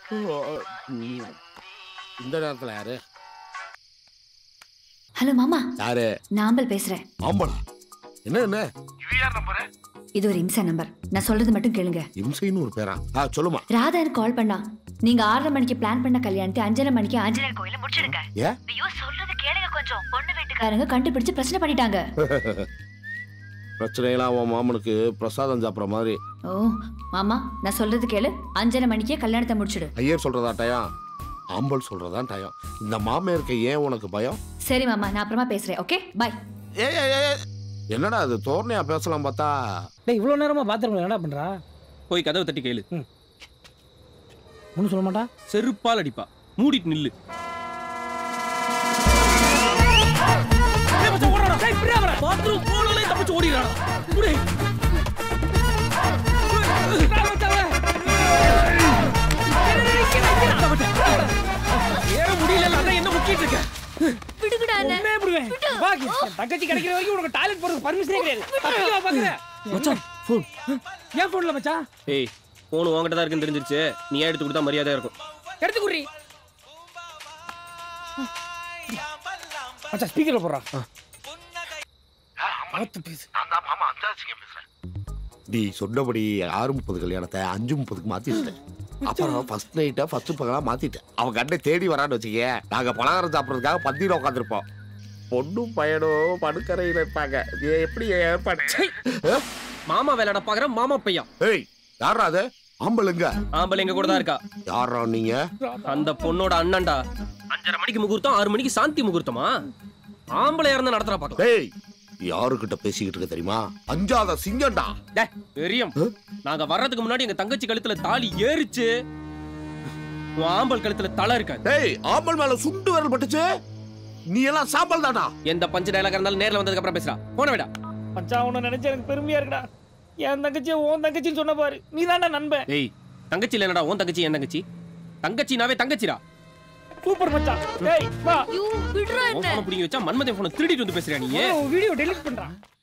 ம். இந்த நேரத்துல யாரு ஹலோ மாமா யாரு நாம்பல் பேசுறேன் ஆம்பளா என்ன என்ன இது ஒரு இம்சா நம்பர் நான் சொல்றது மட்டும் கேளுங்க இம்சைன்னு ஒரு பேரா ஆ சொல்லுமா ராதா எனக்கு கால் பண்ணா நீங்க ஆறரை மணிக்கு பிளான் பண்ண கல்யாணத்தை அஞ்சரை மணிக்கு ஆஞ்சநேயர் கோயில முடிச்சிடுங்க ஏன் ஐயோ சொல்றது கேளுங்க கொஞ்சம் பொண்ணு வீட்டுக்காரங்க கண்டுபிடிச்சு பிரச்சனை பண்ணிட்டாங்க பிரச்சனையெல்லாம் உன் மாமனுக்கு பிரசாதம் சாப்பிட்ற மாதிரி ஓ மாமா நான் சொல்றது கேளு அஞ்சரை மணிக்கே கல்யாணத்தை முடிச்சிடு ஐயர் சொல்றதா டயம் ஆம்பல் சொல்றதா டயம் இந்த மாமையருக்கு ஏன் உனக்கு பயம் சரி மாமா நான் அப்புறமா பேசுறேன் ஓகே பை ஏய் ஏய், ஏய், ஏய். என்னடா அது தோரணையா பேசலாம் பார்த்தா டேய் இவ்வளோ நேரமா பாத்ரூம்ல என்ன பண்றா போய் கதவை தட்டி கேளு ஒன்றும் சொல்ல மாட்டா செருப்பால் அடிப்பா மூடிட்டு நில்லு பாத்ரூம் போனாலே தப்பிச்சு ஓடிடுறான் புடி. ஏற முடியல அதான் என்ன முக்கிட்டு இருக்க விடுங்கடா உண்மையே விடுவேன் வா என் தங்கச்சி கிடைக்கிற வரைக்கும் உனக்கு டாய்லெட் போறதுக்கு பர்மிஷனே கிடையாது தப்பிக்க வா பாக்குற மச்சான் ஃபோன் ஏன் ஃபோன்ல மச்சான் ஏய் போன் உன்கிட்ட தான் இருக்குன்னு தெரிஞ்சிருச்சு நீ எடுத்து கொடுத்தா மரியாதையா இருக்கும் எடுத்து குடுறி மச்சான் ஸ்பீக்கர்ல போடுறா பார்த்து பேசு நீ சொன்னபடி ஆறு முப்பது கல்யாணத்தை அஞ்சு முப்பதுக்கு மாத்திட்டேன் அப்புறம் ஃபர்ஸ்ட் நைட்டை ஃபர்ஸ்ட் பகலா மாத்திட்டேன் அவன் கண்டை தேடி வரான்னு வச்சுக்க நாங்க பலகாரம் சாப்பிட்றதுக்காக பந்தியில உட்காந்துருப்போம் பொண்ணும் பையனும் படுக்கறையில் இருப்பாங்க இது எப்படி ஏற்பாடு ஆ? மாமா வேலைட பாக்குற மாமா பையன் ஏய் யாரா அது ஆம்பளுங்க ஆம்பளை எங்க கூட தான் இருக்கா யாரா நீங்க அந்த பொண்ணோட அண்ணன்டா அஞ்சரை மணிக்கு முகூர்த்தம் ஆறு மணிக்கு சாந்தி முகூர்த்தமா ஆம்பளை இறந்து நடத்துறா பாக்கலாம் ஏய் யாருக்கிட்ட பேசிக்கிட்டு இருக்க தெரியுமா அஞ்சாத சிங்கம்டா டேய், பெரியம் நாங்க வர்றதுக்கு முன்னாடி எங்க தங்கச்சி கழுத்துல தாலி ஏறிச்சு உன் ஆம்பல் கழுத்துல தலை இருக்காது ஏய் ஆம்பல் மேல சுண்டு விரல் பட்டுச்சு நீ எல்லாம் சாம்பல் தானா எந்த பஞ்ச டயலாக் இருந்தாலும் நேர்ல வந்ததுக்கு அப்புறம் பேசுறா போன விடா மச்சான் உன்னை நினைச்சு எனக்கு பெருமையா இருக்குடா என் தங்கச்சி உன் தங்கச்சின்னு சொன்ன பாரு நீ தான்டா நண்பன் ஏய் தங்கச்சி இல்ல உன் தங்கச்சி என் தங்கச்சி தங்கச்சினாவே தங்கச்சிடா சூப்பர் மச்சான் டேய் வா விடுறா உன் போன பிடிங்கி வச்சா மன்மதன் போன திருடிட்டு வந்து பேசுறியா நீ வீடியோ டெலீட் பண்றான்